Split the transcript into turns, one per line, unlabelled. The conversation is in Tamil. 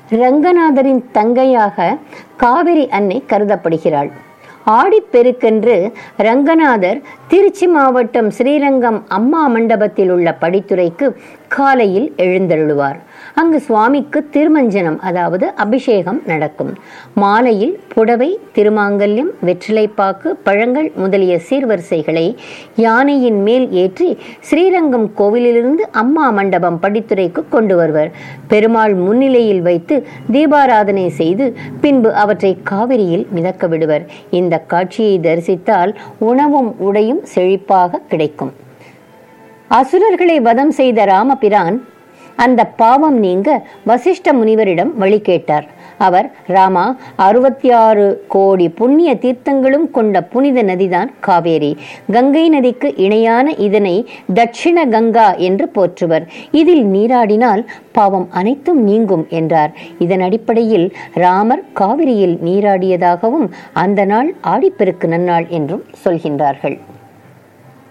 ரங்கநாதரின் தங்கையாக காவிரி அன்னை கருதப்படுகிறாள் ஆடிப்பெருக்கென்று ரங்கநாதர் திருச்சி மாவட்டம் ஸ்ரீரங்கம் அம்மா மண்டபத்தில் உள்ள படித்துறைக்கு காலையில் எழுந்தருளுவார் அங்கு சுவாமிக்கு திருமஞ்சனம் அதாவது அபிஷேகம் நடக்கும் மாலையில் புடவை திருமாங்கல்யம் வெற்றிலைப்பாக்கு பழங்கள் முதலிய சீர்வரிசைகளை யானையின் மேல் ஏற்றி ஸ்ரீரங்கம் கோவிலிலிருந்து அம்மா மண்டபம் படித்துறைக்கு கொண்டு வருவர் பெருமாள் முன்னிலையில் வைத்து தீபாராதனை செய்து பின்பு அவற்றை காவிரியில் மிதக்க விடுவர் இந்த காட்சியை தரிசித்தால் உணவும் உடையும் செழிப்பாக கிடைக்கும் அசுரர்களை வதம் செய்த ராமபிரான் அந்த பாவம் நீங்க வசிஷ்ட முனிவரிடம் வழி கேட்டார் அவர் ராமா அறுபத்தி ஆறு கோடி புண்ணிய தீர்த்தங்களும் கொண்ட புனித நதிதான் காவேரி கங்கை நதிக்கு இணையான இதனை தட்சிண கங்கா என்று போற்றுவர் இதில் நீராடினால் பாவம் அனைத்தும் நீங்கும் என்றார் இதன் அடிப்படையில் ராமர் காவிரியில் நீராடியதாகவும் அந்த நாள் ஆடிப்பெருக்கு நன்னாள் என்றும் சொல்கின்றார்கள்